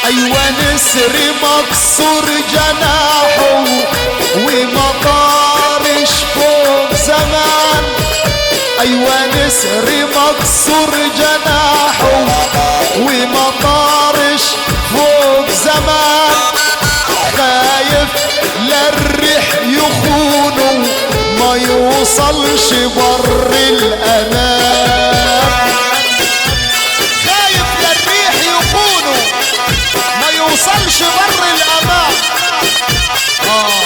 ايوه نسر مكسور جناحه ومطارش فوق زمان ايوه نسر مكسور جناحه ومطارش فوق زمان خايف للريح يخونه ما يوصلش بر الامان خايف للريح يخونه ما يوصلش بر الامان آه.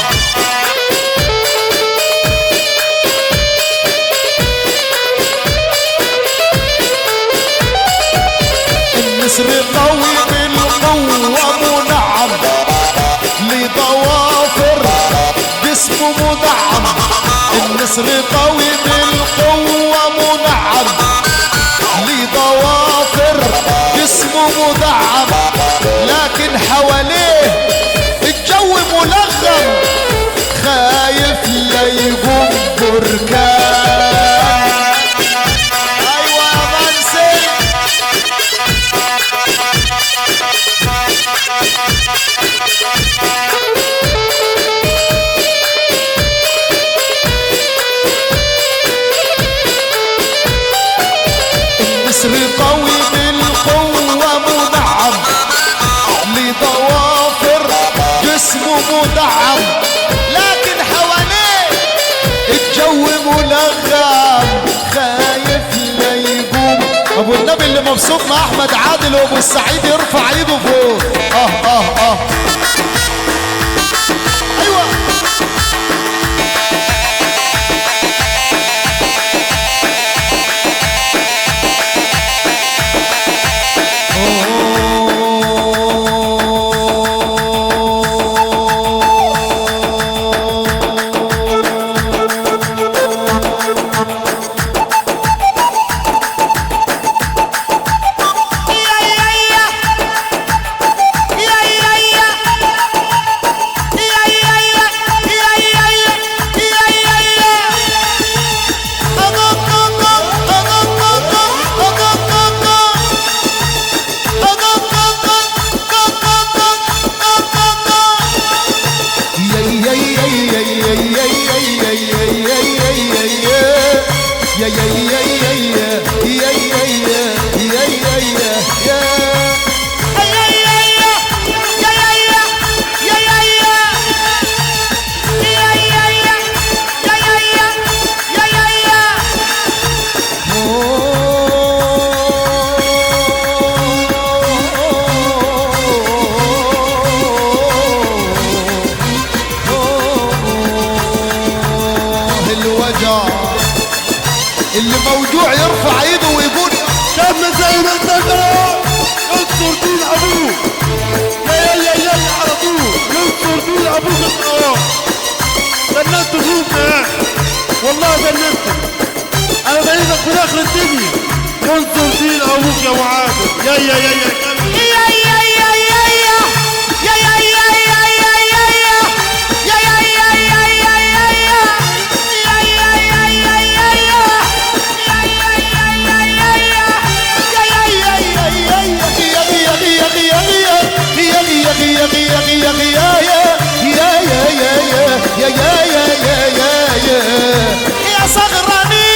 النسر قوي بالقوة منعم لضوافر جسمه مدعم النسر قوي بالقوة منعم لضوافر جسمه مدعم لكن حواليه الجو ملغم خايف لا يقوم بركان ايوه يا منسي النسر قوي بالقوة مدعم لضوافر جسمه مدعم لكن حواليه الجو ملغم خايف لا يقوم ابو النبي اللي مبسوط مع احمد عادل وابو السعيد يرفع ايده فوق اه اه اه ايوه الوجع اللي موجوع يرفع ايده ويقول دم زي ما انت قرار ينصر دين ابوك يا يا يا يا على طول ينصر دين ابوك القرار جننت ظروفنا يا اخي والله جننت انا بعيدك في اخر الدنيا ينصر دين ابوك يا معاذ يا يا يا يا يا صغرانين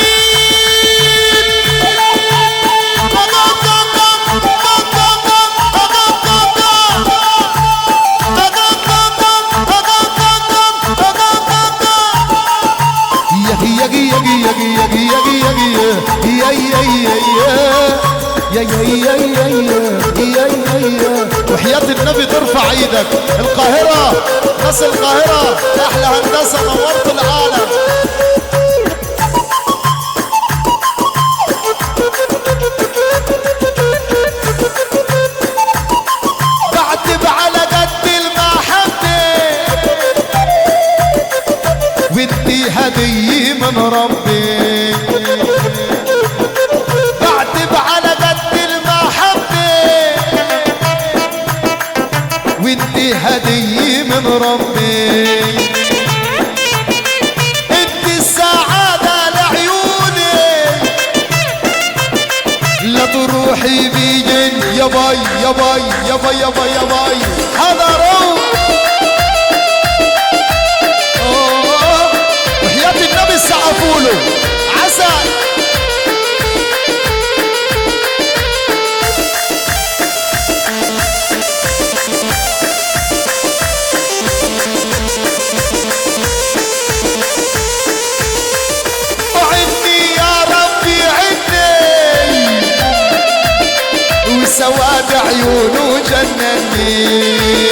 وحياة النبي ترفع ايدك القاهرة ناس القاهرة احلى هندسة نورت العالم بعتب على قد المحبة ودي هدية من ربي بعتب على قد المحبة ودي هدية من ربي ادي السعادة لعيوني لا تروحي بيجن يا باي يا باي يا باي يا باي يا باي حضروا أوه. وحياة النبي سقفوا له عسل وعني يا ربي عني وسواد عيونه جنني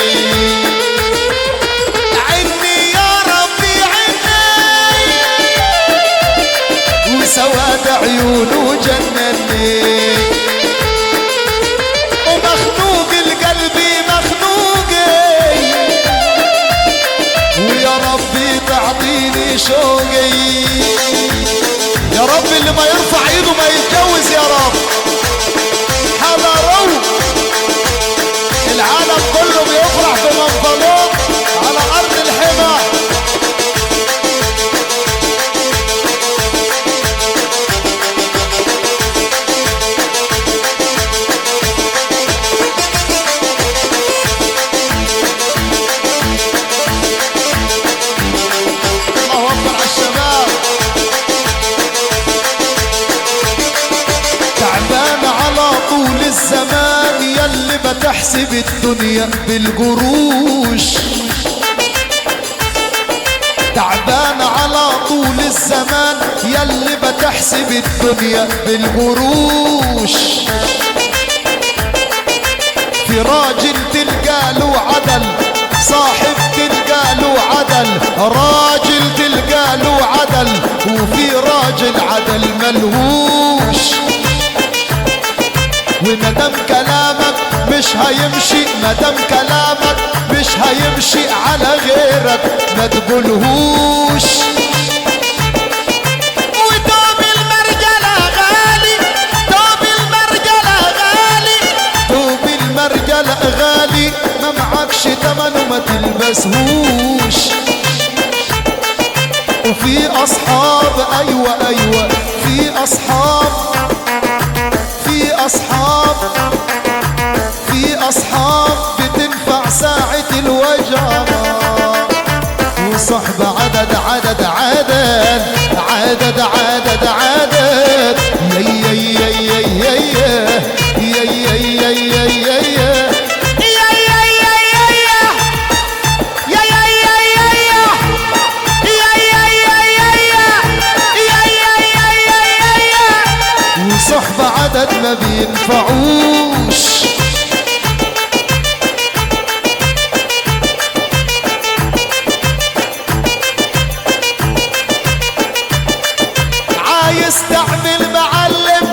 عني يا ربي عني وسواد عيونه جنني ومخنوق القلب مخنوقي ويا ربي تعطيني شوقي يا رب اللي ما يرفع ايده ما يتجوز يا رب حضروا العالم كله بيفرح بمنظمات على ارض الحمى الله اكبر على الشباب تعبان على طول الزمان يلي بتحسب الدنيا بالقروش تعبان على طول الزمان يلي بتحسب الدنيا بالقروش في راجل تلقى له عدل صاحب تلقى له عدل راجل تلقى له عدل وفي راجل عدل ملهوش ومدام كلامك مش هيمشي مدام كلامك مش هيمشي على غيرك ما تقولهوش وتوب المرجلة غالي توب المرجلة غالي توب المرجلة غالي ما معكش تمن وما تلبسهوش وفي أصحاب أيوة أيوة في أصحاب في أصحاب في أصحاب بتنفع ساعة الوجع وصحبة عدد عدد عدد عدد عدد عدد يا يا يا يا يا يا يا يا يا يا يا وصحبة عدد ما بينفعوش عايز تعمل معلم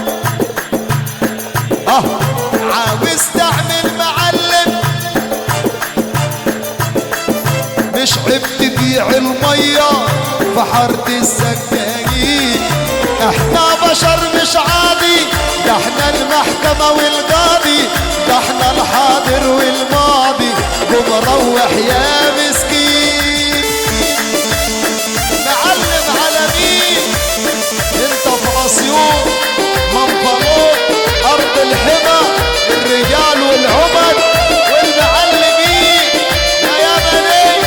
اه عاوز تعمل معلم مش عيب تبيع المية في حارة السكاكين احنا بشر مش عادي ده احنا المحكمة والقاضي ده احنا الحاضر والماضي قوم روح يا مسكين معلم على مين انت في اسيوط منفلوط ارض الحمى الرجال والعمد والمعلمين يا يمني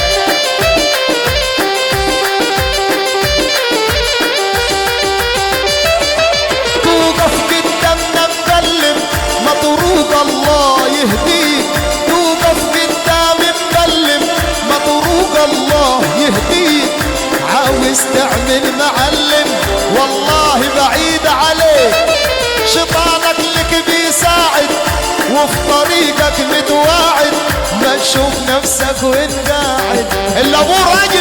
توقف قدامنا مبلم مطروق الله يهديك توقف قدام مبلم مطروق الله يهديك عاوز تعمل معلم والله بعيد عليك شيطانك لك بيساعد وفي طريقك متواعد ما تشوف نفسك وانت قاعد الا ابو رجل